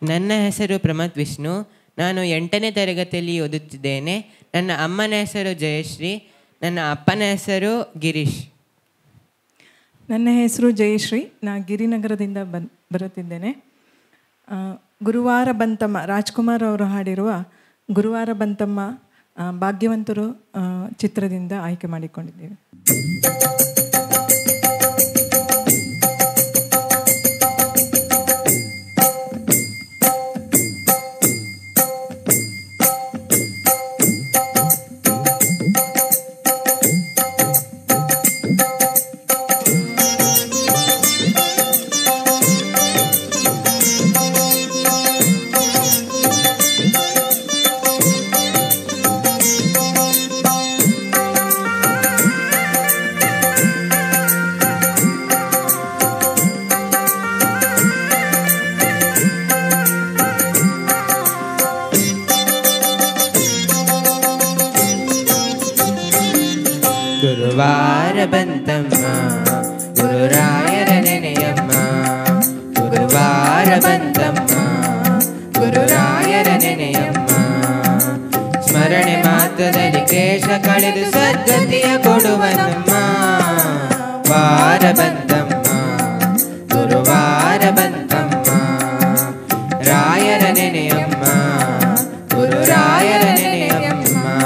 ನನ್ನ ಹೆಸರು ಪ್ರಮಥ್ ವಿಷ್ಣು ನಾನು ಎಂಟನೇ ತರಗತಿಯಲ್ಲಿ ಓದುತ್ತಿದ್ದೇನೆ ನನ್ನ ಅಮ್ಮನ ಹೆಸರು ಜಯಶ್ರೀ ನನ್ನ ಅಪ್ಪನ ಹೆಸರು ಗಿರೀಶ್ ನನ್ನ ಹೆಸರು ಜಯಶ್ರೀ ನಾ ಗಿರಿನಗರದಿಂದ ಬನ್ ಬರುತ್ತಿದ್ದೇನೆ ಆ, ಗುರುವಾರ ಬಂತಮ್ಮ ರಾಜ್ಕುಮಾರ್ ಅವರು ಹಾಡಿರುವ ಗುರುವಾರ ಬಂತಮ್ಮ ಆ, ಭಾಗ್ಯವಂತರು ಆ, ಚಿತ್ರದಿಂದ ಆಯ್ಕೆ ಮಾಡಿಕೊಂಡಿದ್ದೇವೆ ಗುರುವಾರ ಬಂತಮ್ಮ ಗುರುರಾಯರ ನೆನೆಯಮ್ಮ ಗುರುವಾರ ಬಂತಮ್ಮ ಗುರುರಾಯರ ನೆನೆಯಮ್ಮ ಸ್ಮರಣೆ ಮಾತ್ರದಲ್ಲಿ ಕ್ಲೇಶ ಕಳೆದು ಸದ್ಗತಿಯ ಕೊಡುವನಮ್ಮ ವಾರ ಬಂತಮ್ಮ ಗುರುವಾರ ಬಂತಮ್ಮ ರಾಯರ ನೆನೆಯಮ್ಮ ಗುರುರಾಯರ ನೆನೆಯಮ್ಮ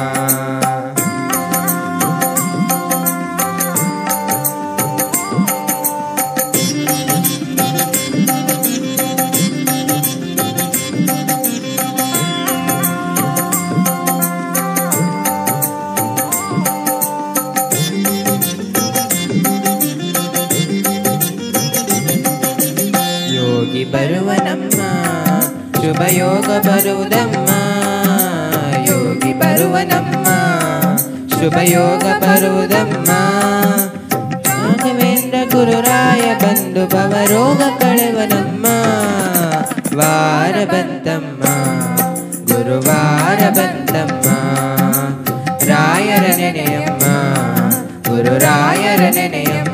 ಯೋಗಿ ಬರುವನಮ್ಮ ಶುಭ ಯೋಗ ಬರುವುದಮ್ಮ ಯೋಗಿ ಬರುವನಮ್ಮ ಶುಭ ಯೋಗ ಬರುವುದಮ್ಮ ರಾಘವೇಂದ್ರ ಗುರುರಾಯ ಬಂದು ಭವರೋಗ ಕಳೆವನಮ್ಮ ವಾರ ಬಂತಮ್ಮ ಗುರುವಾರ ಬಂತಮ್ಮ ರಾಯರ ನೆನೆಯಮ್ಮ ಗುರುರಾಯರ ನೆನೆಯಮ್ಮ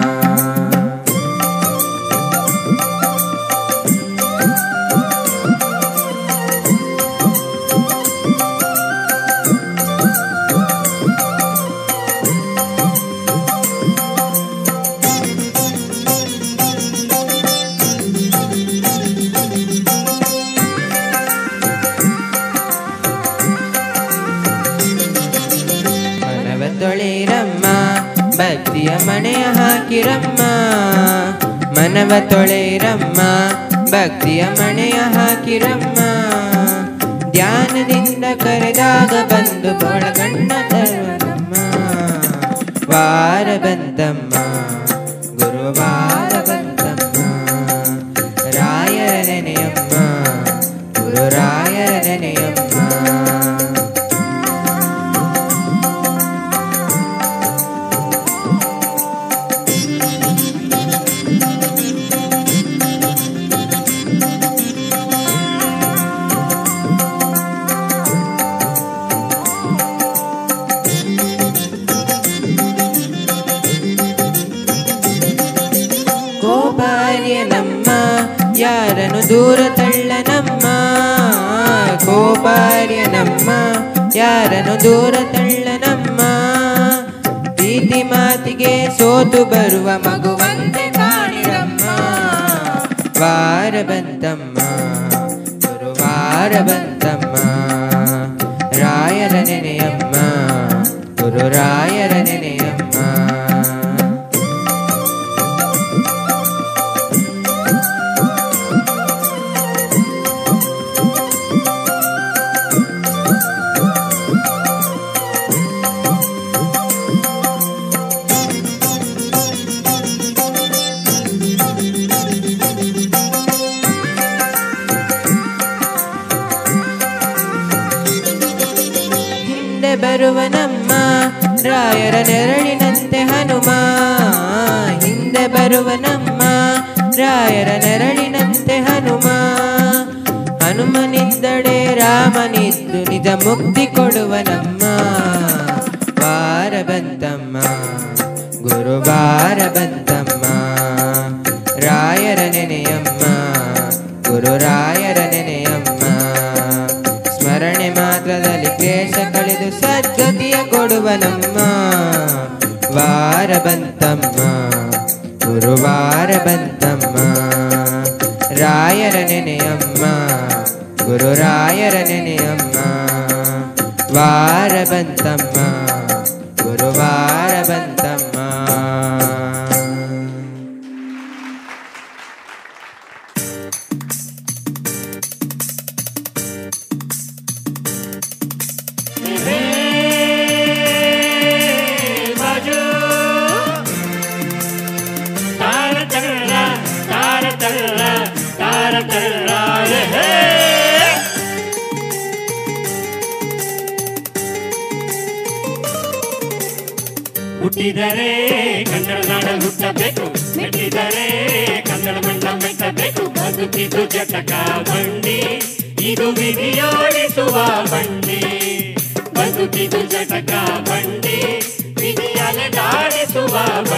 ಮನವ ತೊಳೆಯಿರಮ್ಮ ಭಕ್ತಿಯ ಮಣೆಯ ಹಾಕಿರಮ್ಮ ಮನವ ತೊಳೆಯಿರಮ್ಮ ಭಕ್ತಿಯ ಮಣೆಯ ಹಾಕಿರಮ್ಮ ಧ್ಯಾನದಿಂದ ಕರೆದಾಗ ಬಂದು ಬಳಗಣ್ಣ ತರುವನಮ್ಮ ವಾರ ಬಂತಮ್ಮ ಗುರುವಾರ ಬಂತಮ್ಮ ರಾಯರ ನೆನೆಯಮ್ಮ ಗುರುರಾಯರ ನೆನೆಯಮ್ಮ ಕೋಪಾರ್ಯ ನಮ್ಮ ಯಾರನ್ನು ದೂರ ತಳ್ಳನಮ್ಮ ಕೋಪಾರ್ಯ ನಮ್ಮ ಯಾರನ್ನು ದೂರ ತಳ್ಳನಮ್ಮ ಪ್ರೀತಿ ಮಾತಿಗೆ ಸೋತು ಬರುವ ಮಗುವಂತೆ ಕಾಣಿರಮ್ಮ ವಾರ ಬಂತಮ್ಮ ಗುರುವಾರ ಬಂತಮ್ಮ ರಾಯರ ನೆನೆಯಮ್ಮ ಗುರುರಾಯರ ನೆನೆಯಮ್ಮ ಹಿಂದೆ ಬರುವ ನಮ್ಮ ರಾಯರ ನೆರಳಿನಂತೆ ಹನುಮ ಹಿಂದೆ ಬರುವ ನಮ್ಮ ರಾಯರ ನೆರಳಿನಂತೆ ಹನುಮ ಹನುಮನಿದ್ದಡೆ ರಾಮನಿದ್ದು ನಿಜ ಮುಕ್ತಿ ಕೊಡುವ ನಮ್ಮ ವಾರ ಬಂತಮ್ಮ ಗುರುವಾರ ಬಂತಮ್ಮ ರಾಯರ ನೆನೆಯಮ್ಮ ಗುರು ರಾಯರ ನೆನೆ ಕೊಡುವನಮ್ಮ ವಾರ ಬಂತಮ್ಮ ಗುರುವಾರ ಬಂತಮ್ಮ ರಾಯರ ನೆನೆಯಮ್ಮ ಗುರುರಾಯರ ನೆನೆಯಮ್ಮ ವಾರ ಬಂತಮ್ಮ ಗುರುವಾರ ಬಂತಮ್ಮ ಹುಟ್ಟಿದರೆ ಕನ್ನಡ ನಾಡ ಹುಟ್ಟಬೇಕು ಮೆಟ್ಟಿದರೆ ಕನ್ನಡ ಮಣ್ಣ ಮೆಟ್ಟಬೇಕು ಬದುಕಿದು ಜಟಕ ಬಂಡಿ ಇದು ವಿಧಿಯೋಡಿಸುವ ಬಂಡಿ ಬದುಕಿದು ಜಟಕ ಬಂಡಿ ವಿಧಿಯಲೆ ದಾಡಿಸುವ